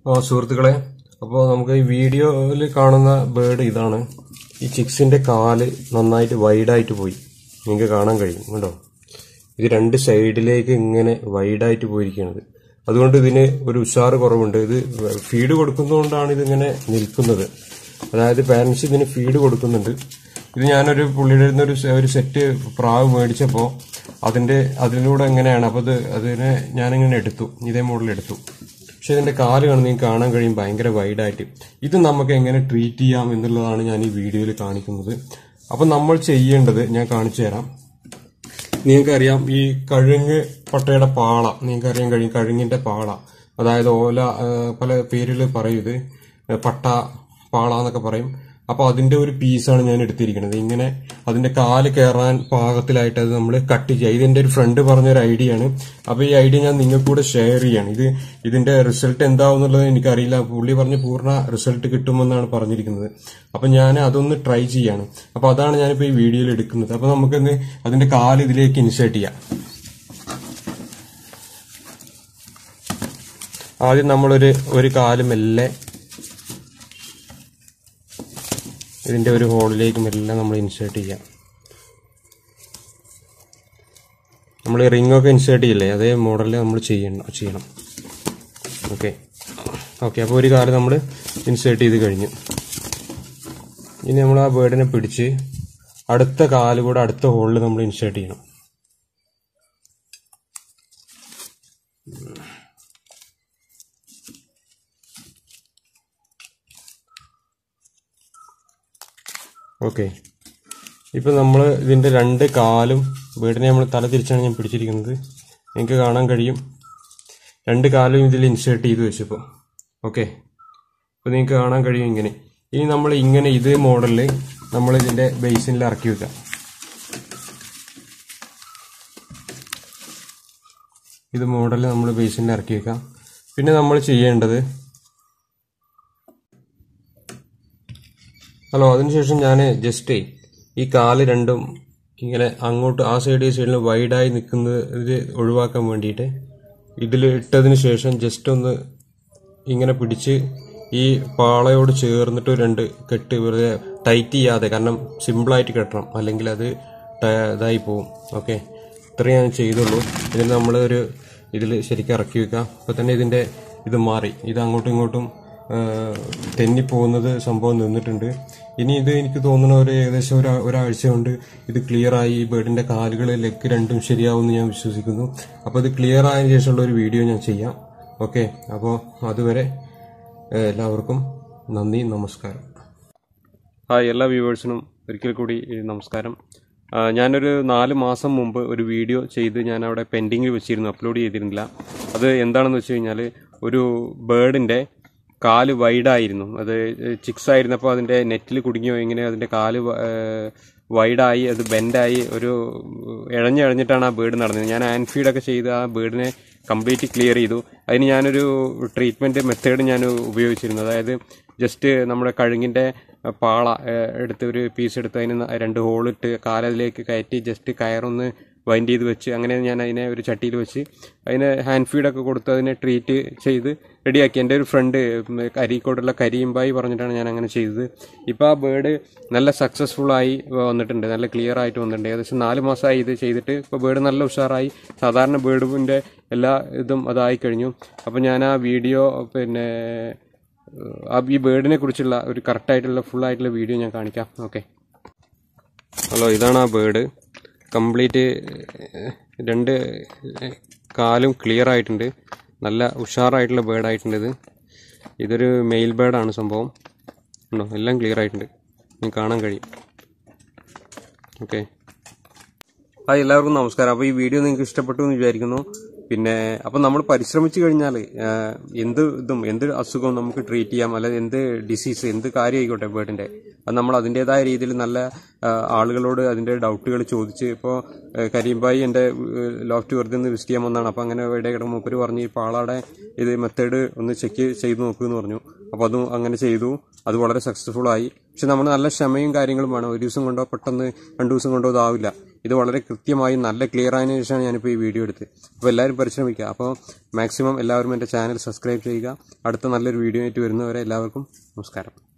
ആ സുഹൃത്തുക്കളെ അപ്പോൾ നമുക്ക് ഈ വീഡിയോയിൽ കാണുന്ന ബേർഡ് ഇതാണ് ഈ ചിക്സിന്റെ കാല് നന്നായിട്ട് വൈഡായിട്ട് പോയി നിങ്ങൾക്ക് കാണാൻ കഴിയും കേട്ടോ ഇത് രണ്ട് സൈഡിലേക്ക് ഇങ്ങനെ വൈഡായിട്ട് പോയിരിക്കുന്നത് അതുകൊണ്ട് ഇതിന് ഒരു ഉഷാറ് കുറവുണ്ട് ഇത് ഫീഡ് കൊടുക്കുന്നതുകൊണ്ടാണ് ഇതിങ്ങനെ നിൽക്കുന്നത് അതായത് പാരൻസ് ഇതിന് ഫീഡ് കൊടുക്കുന്നുണ്ട് ഇത് ഞാനൊരു പുള്ളിയുടെ അടുത്ത് ഒരു സെ- ഒരു സെറ്റ് പ്രാവ് മേടിച്ചപ്പോൾ അതിന്റെ അതിലൂടെ എങ്ങനെയാണ് അപ്പോൾ അത് അതിനെ ഞാനിങ്ങനെ എടുത്തു ഇതേ മോഡൽ എടുത്തു പക്ഷെ ഇതിന്റെ കാല് കാണുന്ന നിങ്ങൾക്ക് കാണാൻ കഴിയും ഭയങ്കര വൈഡായിട്ട് ഇത് നമുക്ക് എങ്ങനെ ട്രീറ്റ് ചെയ്യാം എന്നുള്ളതാണ് ഞാൻ ഈ വീഡിയോയിൽ കാണിക്കുന്നത് അപ്പം നമ്മൾ ചെയ്യേണ്ടത് ഞാൻ കാണിച്ചു തരാം നിങ്ങൾക്കറിയാം ഈ കഴുങ്ങ് പട്ടയുടെ പാള നിങ്ങൾക്കറിയാൻ കഴിയും കഴുങ്ങിന്റെ പാള അതായത് ഓല ആ, പല പേരിൽ പറയും ഇത് പട്ട പാള എന്നൊക്കെ പറയും അപ്പൊ അതിന്റെ ഒരു പീസാണ് ഞാൻ എടുത്തിരിക്കുന്നത് ഇങ്ങനെ അതിന്റെ കാല് കയറാൻ പാകത്തിലായിട്ട് അത് നമ്മൾ കട്ട് ചെയ്യുക ഇതെന്റെ ഒരു ഫ്രണ്ട് പറഞ്ഞൊരു ഐഡിയ ആണ് അപ്പൊ ഈ ഐഡിയ ഞാൻ നിങ്ങൾക്ക് കൂടെ ഷെയർ ചെയ്യാണ് ഇത് ഇതിന്റെ റിസൾട്ട് എന്താവുന്നുള്ളത് എനിക്കറിയില്ല പുള്ളി പറഞ്ഞ് പൂർണ്ണ റിസൾട്ട് കിട്ടുമെന്നാണ് പറഞ്ഞിരിക്കുന്നത് അപ്പൊ ഞാൻ അതൊന്ന് ട്രൈ ചെയ്യാണ് അപ്പൊ അതാണ് ഞാനിപ്പോ ഈ വീഡിയോയിൽ എടുക്കുന്നത് അപ്പൊ നമുക്കൊന്ന് അതിന്റെ കാല് ഇതിലേക്ക് ഇൻസേർട്ട് ചെയ്യാം ആദ്യം നമ്മളൊരു ഒരു കാല് മെല്ലെ ഇതിന്റെ ഒരു ഹോളിലേക്ക് മെല്ലെ നമ്മൾ ഇൻസേർട്ട് ചെയ്യാം നമ്മൾ റിംഗ് ഒക്കെ ഇൻസേർട്ട് ചെയ്യില്ലേ അതേ മോഡലിൽ നമ്മൾ ചെയ്യണം ചെയ്യണം ഓക്കെ ഓക്കെ അപ്പോൾ ഒരു കാല് നമ്മൾ ഇൻസേർട്ട് ചെയ്ത് കഴിഞ്ഞു ഇനി നമ്മൾ ആ ബേർഡിനെ പിടിച്ച് അടുത്ത കാല് കൂടെ അടുത്ത ഹോളിൽ നമ്മൾ ഇൻസേർട്ട് ചെയ്യണം ഓക്കെ ഇപ്പം നമ്മൾ ഇതിൻ്റെ രണ്ട് കാലും ബേർഡിനെ നമ്മൾ തല തിരിച്ചാണ് ഞാൻ പിടിച്ചിരിക്കുന്നത് നിങ്ങൾക്ക് കാണാൻ കഴിയും രണ്ട് കാലും ഇതിൽ ഇൻസേർട്ട് ചെയ്ത് വെച്ചപ്പോൾ ഓക്കെ അപ്പോൾ നിങ്ങൾക്ക് കാണാൻ കഴിയും ഇങ്ങനെ ഇനി നമ്മൾ ഇങ്ങനെ ഇതേ മോഡലിൽ നമ്മൾ ഇതിൻ്റെ ബേസിനിൽ ഇറക്കി വെക്കാം ഇത് മോഡൽ നമ്മൾ ബേസിനിൽ ഇറക്കി വെക്കാം പിന്നെ നമ്മൾ ചെയ്യേണ്ടത് ഹലോ അതിനുശേഷം ഞാൻ ജസ്റ്റ് ഈ കാല് രണ്ടും ഇങ്ങനെ അങ്ങോട്ട് ആ സൈഡ് ഈ സൈഡിൽ വൈഡായി നിൽക്കുന്നത് ഇത് ഒഴിവാക്കാൻ വേണ്ടിയിട്ട് ഇതിൽ ഇട്ടതിന് ശേഷം ജസ്റ്റ് ഒന്ന് ഇങ്ങനെ പിടിച്ച് ഈ പാളയോട് ചേർന്നിട്ട് ഒരു രണ്ട് കെട്ട് വെറുതെ ടൈറ്റ് ചെയ്യാതെ കാരണം സിമ്പിളായിട്ട് കെട്ടണം അല്ലെങ്കിൽ അത് ട- ഇതായി പോവും ഓക്കെ ഇത്രയും ഞാൻ ചെയ്തുള്ളൂ ഇതിന് നമ്മൾ ഒരു ഇതിൽ ശരിക്കും ഇറക്കി വെക്കാം അപ്പോൾ തന്നെ ഇതിൻ്റെ ഇത് മാറി ഇത് അങ്ങോട്ടും ഇങ്ങോട്ടും ആ, തെന്നിപ്പോകുന്നത് സംഭവം നിന്നിട്ടുണ്ട് ഇനി ഇത് എനിക്ക് തോന്നുന്ന ഒരു ഏകദേശം ഒരു ഒരാഴ്ച കൊണ്ട് ഇത് ക്ലിയർ ആയി ഈ ബേർഡിന്റെ കാലുകൾ ലെഗ് രണ്ടും ശരിയാവുമെന്ന് ഞാൻ വിശ്വസിക്കുന്നു അപ്പോൾ ഇത് ക്ലിയർ ആയതിനു ശേഷമുള്ള ഒരു വീഡിയോ ഞാൻ ചെയ്യാം ഓക്കെ അപ്പോൾ അതുവരെ ഏ, എല്ലാവർക്കും നന്ദി നമസ്കാരം ഹായ് എല്ലാ വ്യൂവേഴ്സിനും ഒരിക്കൽ കൂടി ഏ, നമസ്കാരം ആ, ഞാനൊരു നാല് മാസം മുമ്പ് ഒരു വീഡിയോ ചെയ്ത് ഞാൻ അവിടെ പെൻഡിങ്ങിൽ വെച്ചിരുന്നു അപ്ലോഡ് ചെയ്തിരുന്നില്ല അത് എന്താണെന്ന് വെച്ച് കഴിഞ്ഞാൽ ഒരു ബേർഡിൻ്റെ കാല് വൈഡായിരുന്നു അത് ചിക്സ് ആയിരുന്നപ്പോൾ അതിൻ്റെ നെറ്റിൽ കുടുങ്ങിയോ ഇങ്ങനെ അതിൻ്റെ കാല് വ- ഏഹ് വൈഡായി അത് ബെൻഡായി ഒരു ഇഴഞ്ഞിഴഞ്ഞിട്ടാണ് ആ ബേർഡ് നടന്നത് ഞാൻ ആൻഫീഡൊക്കെ ചെയ്ത് ആ ബേർഡിനെ കംപ്ലീറ്റ് ക്ലിയർ ചെയ്തു അതിന് ഞാനൊരു ട്രീറ്റ്മെൻറ്റ് മെത്തേഡ് ഞാൻ ഉപയോഗിച്ചിരുന്നു അതായത് ജസ്റ്റ് നമ്മുടെ കഴുങ്ങിൻ്റെ പാള ഏഹ് എടുത്ത് ഒരു പീസ് എടുത്ത് അതിന് ന- രണ്ട് ഹോളിട്ട് കാലതിലേക്ക് കയറ്റി ജസ്റ്റ് കയറൊന്ന് വൈൻഡ് ചെയ്ത് വെച്ച് അങ്ങനെ ഞാൻ അതിനെ ഒരു ചട്ടിയിൽ വെച്ച് അതിന് ഹാൻഡ് ഫീഡൊക്കെ കൊടുത്ത് അതിനെ ട്രീറ്റ് ചെയ്ത് റെഡിയാക്കി എൻ്റെ ഒരു ഫ്രണ്ട് അരീക്കോടുള്ള കരിയുമ്പായി പറഞ്ഞിട്ടാണ് ഞാൻ അങ്ങനെ ചെയ്തത് ഇപ്പോൾ ആ ബേർഡ് നല്ല സക്സസ്ഫുൾ ആയി വന്നിട്ടുണ്ട് നല്ല ക്ലിയർ ആയിട്ട് വന്നിട്ടുണ്ട് ഏകദേശം നാല് മാസമായി ഇത് ചെയ്തിട്ട് ഇപ്പോൾ ബേർഡ് നല്ല ഉഷാറായി സാധാരണ ബേർഡിൻ്റെ എല്ലാ ഇതും അതായി കഴിഞ്ഞു അപ്പോൾ ഞാൻ ആ വീഡിയോ പിന്നെ ആ ഈ ബേർഡിനെ കുറിച്ചുള്ള ഒരു കറക്റ്റായിട്ടുള്ള ഫുൾ ആയിട്ടുള്ള വീഡിയോ ഞാൻ കാണിക്കാം ഓക്കെ ഹലോ ഇതാണ് ആ ബേർഡ് കംപ്ലീറ്റ് രണ്ട് കാലും ക്ലിയർ ആയിട്ടുണ്ട് നല്ല ഉഷാറായിട്ടുള്ള ബേർഡ് ആയിട്ടുണ്ട് ഇത് ഇതൊരു മെയിൽ ബേർഡാണ് സംഭവം ഉണ്ടോ എല്ലാം ക്ലിയർ ആയിട്ടുണ്ട് നിങ്ങൾക്ക് കാണാൻ കഴിയും ഓക്കെ ഹായ് എല്ലാവർക്കും നമസ്കാരം അപ്പോൾ ഈ വീഡിയോ നിങ്ങൾക്ക് ഇഷ്ടപ്പെട്ടു എന്ന് വിചാരിക്കുന്നു പിന്നെ അപ്പം നമ്മൾ പരിശ്രമിച്ചു കഴിഞ്ഞാൽ എന്ത് ഇതും എന്ത് അസുഖവും നമുക്ക് ട്രീറ്റ് ചെയ്യാം അല്ലെങ്കിൽ എന്ത് ഡിസീസ് എന്ത് കാര്യം ആയിക്കോട്ടെ ബേർഡിൻ്റെ അത് നമ്മൾ അതിൻ്റെതായ രീതിയിൽ നല്ല ആ, ആളുകളോട് അതിൻ്റെ ഡൗട്ടുകൾ ചോദിച്ച് ഇപ്പോൾ കരീംബായി എൻ്റെ ലോഫ്റ്റ് വെറുതെ ഒന്ന് വിസിറ്റ് ചെയ്യാൻ വന്നതാണ് അപ്പോൾ അങ്ങനെ ഇവിടെ കിടക്കും മൂപ്പര് പറഞ്ഞു ഈ പാളയുടെ ഇത് മെത്തേഡ് ഒന്ന് ചെക്ക് ചെയ്ത് നോക്കൂ എന്ന് പറഞ്ഞു അപ്പോൾ അതും അങ്ങനെ ചെയ്തു അത് വളരെ സക്സസ്ഫുൾ ആയി പക്ഷെ നമ്മൾ നല്ല ക്ഷമയും കാര്യങ്ങളും വേണം ഒരു ദിവസം കൊണ്ടോ പെട്ടെന്ന് രണ്ട് ദിവസം കൊണ്ടോ ഇതാവില്ല ഇത് വളരെ കൃത്യമായി നല്ല ക്ലിയർ ആയതിനു ശേഷമാണ് ഞാനിപ്പോൾ ഈ വീഡിയോ എടുത്തത് അപ്പോൾ എല്ലാവരും പരിശ്രമിക്കുക അപ്പോൾ മാക്സിമം എല്ലാവരും എൻ്റെ ചാനൽ സബ്സ്ക്രൈബ് ചെയ്യുക അടുത്ത നല്ലൊരു വീഡിയോ ആയിട്ട് വരുന്നവരെ എല്ലാവർക്കും നമസ്കാരം